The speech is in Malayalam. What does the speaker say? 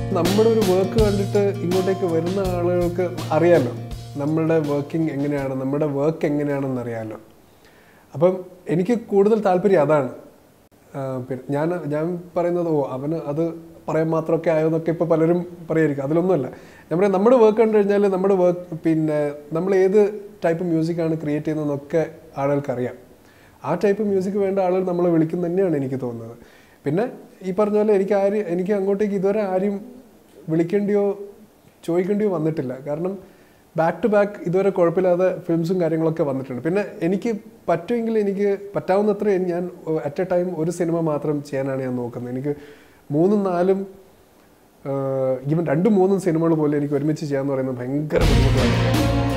നമ്മുടെ ഒരു വർക്ക് കണ്ടിട്ട് ഇങ്ങോട്ടേക്ക് വരുന്ന ആളുകൾക്ക് അറിയാലോ നമ്മളുടെ വർക്കിംഗ് എങ്ങനെയാണ് നമ്മുടെ വർക്ക് എങ്ങനെയാണെന്ന് അറിയാലോ അപ്പം എനിക്ക് കൂടുതൽ താല്പര്യം അതാണ് ആ, പിന്നെ ഞാൻ ഞാൻ പറയുന്നത് ഓ അവന് അത് പറയാൻ മാത്രമൊക്കെ ആയതെന്നൊക്കെ ഇപ്പോൾ പലരും പറയായിരിക്കും അതിലൊന്നുമല്ല ഞാൻ പറയാം നമ്മുടെ വർക്ക് കണ്ടു കഴിഞ്ഞാൽ നമ്മുടെ വർക്ക് പിന്നെ നമ്മൾ ഏത് ടൈപ്പ് മ്യൂസിക്കാണ് ക്രിയേറ്റ് ചെയ്യുന്നതെന്നൊക്കെ ആളുകൾക്ക് അറിയാം ആ ടൈപ്പ് മ്യൂസിക് വേണ്ട ആളുകൾ നമ്മളെ വിളിക്കും തന്നെയാണ് എനിക്ക് തോന്നുന്നത് പിന്നെ ഈ പറഞ്ഞ പോലെ എനിക്ക് ആര് എനിക്ക് അങ്ങോട്ടേക്ക് ഇതുവരെ ആരും വിളിക്കേണ്ടിയോ ചോദിക്കേണ്ടിയോ വന്നിട്ടില്ല കാരണം ബാക്ക് ടു ബാക്ക് ഇതുവരെ കുഴപ്പമില്ലാതെ ഫിലിംസും കാര്യങ്ങളൊക്കെ വന്നിട്ടുണ്ട് പിന്നെ എനിക്ക് പറ്റുമെങ്കിൽ എനിക്ക് പറ്റാവുന്നത്ര ഞാൻ അറ്റ് എ ടൈം ഒരു സിനിമ മാത്രം ചെയ്യാനാണ് ഞാൻ നോക്കുന്നത് എനിക്ക് മൂന്നും നാലും ഈവൻ രണ്ടും മൂന്നും സിനിമകൾ പോലും എനിക്ക് ഒരുമിച്ച് ചെയ്യാന്ന് പറയുന്നത് ഭയങ്കര ബുദ്ധിമുട്ടാണ്